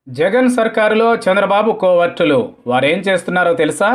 జగన్ సర్కారులో చంద్రబాబు కోవర్టులు వారేం చేస్తున్నారో తెలుసా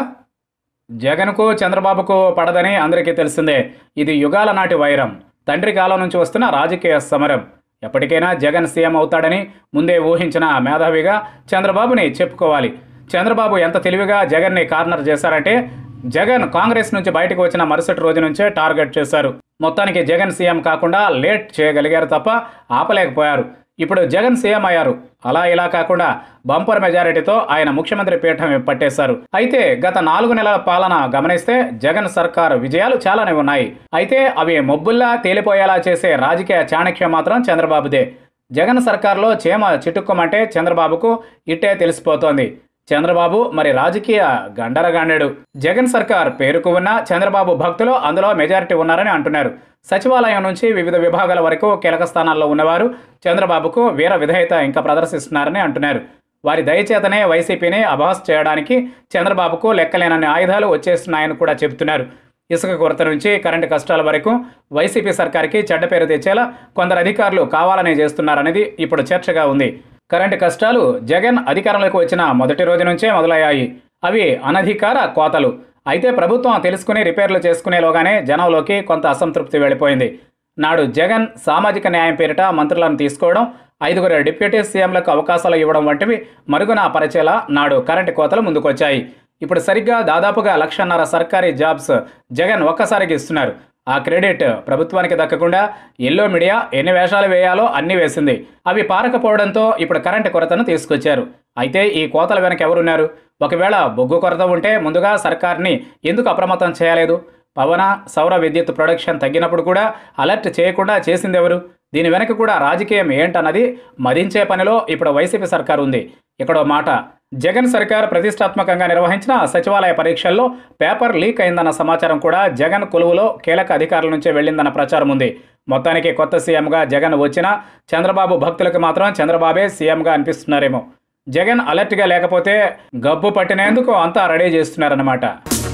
జగన్కు చంద్రబాబుకు పడదని అందరికీ తెలిసిందే ఇది యుగాల నాటి వైరం తండ్రి కాలం నుంచి వస్తున్న రాజకీయ సమరం ఎప్పటికైనా జగన్ సీఎం అవుతాడని ముందే ఊహించిన మేధావిగా చంద్రబాబుని చెప్పుకోవాలి చంద్రబాబు ఎంత తెలివిగా జగన్ని కార్నర్ చేశారంటే జగన్ కాంగ్రెస్ నుంచి బయటకు వచ్చిన మరుసటి రోజు నుంచే టార్గెట్ చేశారు మొత్తానికి జగన్ సీఎం కాకుండా లేట్ చేయగలిగారు తప్ప ఆపలేకపోయారు ఇప్పుడు జగన్ సీఎం అయ్యారు అలా ఇలా కాకుండా బంపర్ మెజారిటీతో ఆయన ముఖ్యమంత్రి పీఠం పట్టేశారు అయితే గత నాలుగు నెలల పాలన గమనిస్తే జగన్ సర్కార్ విజయాలు చాలానే ఉన్నాయి అయితే అవి మొబ్బుల్లా తేలిపోయేలా చేసే రాజకీయ చాణక్యం మాత్రం చంద్రబాబుదే జగన్ సర్కార్లో చీమ చిటుక్కుమంటే చంద్రబాబుకు ఇట్టే తెలిసిపోతోంది చంద్రబాబు మరి రాజకీయ గండరగాండెడు జగన్ సర్కార్ పేరుకు ఉన్న చంద్రబాబు భక్తులు అందులో మెజారిటీ ఉన్నారని అంటున్నారు సచివాలయం నుంచి వివిధ విభాగాల వరకు కీలక స్థానాల్లో ఉన్నవారు చంద్రబాబుకు వీర విధేయత ఇంకా ప్రదర్శిస్తున్నారని అంటున్నారు వారి దయచేతనే వైసీపీని అభాస్ చేయడానికి చంద్రబాబుకు లెక్కలేనన్ని ఆయుధాలు వచ్చేస్తున్నాయని కూడా చెబుతున్నారు ఇసుక కొరత నుంచి కరెంటు కష్టాల వరకు వైసీపీ సర్కార్కి చెడ్డ పేరు తెచ్చేలా కొందరు అధికారులు కావాలనే చేస్తున్నారనేది ఇప్పుడు చర్చగా ఉంది కరెంటు కష్టాలు జగన్ అధికారంలోకి వచ్చిన మొదటి రోజు నుంచే మొదలయ్యాయి అవి అనధికార కోతలు అయితే ప్రభుత్వం తెలుసుకుని రిపేర్లు చేసుకునేలోగానే జనంలోకి కొంత అసంతృప్తి వెళ్ళిపోయింది నాడు జగన్ సామాజిక న్యాయం పేరిట మంత్రులను తీసుకోవడం ఐదుగురు డిప్యూటీ సీఎంలకు అవకాశాలు ఇవ్వడం వంటివి మరుగున పరిచేలా నాడు కరెంటు కోతలు ముందుకొచ్చాయి ఇప్పుడు సరిగ్గా దాదాపుగా లక్షన్నర సర్కారీ జాబ్స్ జగన్ ఒక్కసారికి ఇస్తున్నారు ఆ క్రెడిట్ ప్రభుత్వానికి దక్కకుండా ఎల్లో మీడియా ఎన్ని వేషాలు వేయాలో అన్ని వేసింది అవి పారకపోవడంతో ఇప్పుడు కరెంటు కొరతను తీసుకొచ్చారు అయితే ఈ కోతల వెనక ఎవరున్నారు ఒకవేళ బొగ్గు కొరత ఉంటే ముందుగా సర్కార్ని ఎందుకు అప్రమత్తం చేయలేదు పవన సౌర విద్యుత్ ప్రొడక్షన్ తగ్గినప్పుడు కూడా అలర్ట్ చేయకుండా చేసింది ఎవరు దీని వెనక కూడా రాజకీయం ఏంటన్నది మదించే పనిలో ఇప్పుడు వైసీపీ సర్కార్ ఉంది ఇక్కడో మాట జగన్ సర్కార్ ప్రతిష్టాత్మకంగా నిర్వహించిన సచివాలయ పరీక్షల్లో పేపర్ లీక్ అయిందన్న సమాచారం కూడా జగన్ కొలువులో కీలక అధికారుల నుంచే వెళ్ళిందన్న ప్రచారం ఉంది మొత్తానికి కొత్త సీఎంగా జగన్ వచ్చినా చంద్రబాబు భక్తులకు మాత్రం చంద్రబాబే సీఎంగా అనిపిస్తున్నారేమో జగన్ అలర్ట్గా లేకపోతే గబ్బు పట్టినేందుకు అంతా రెడీ చేస్తున్నారన్నమాట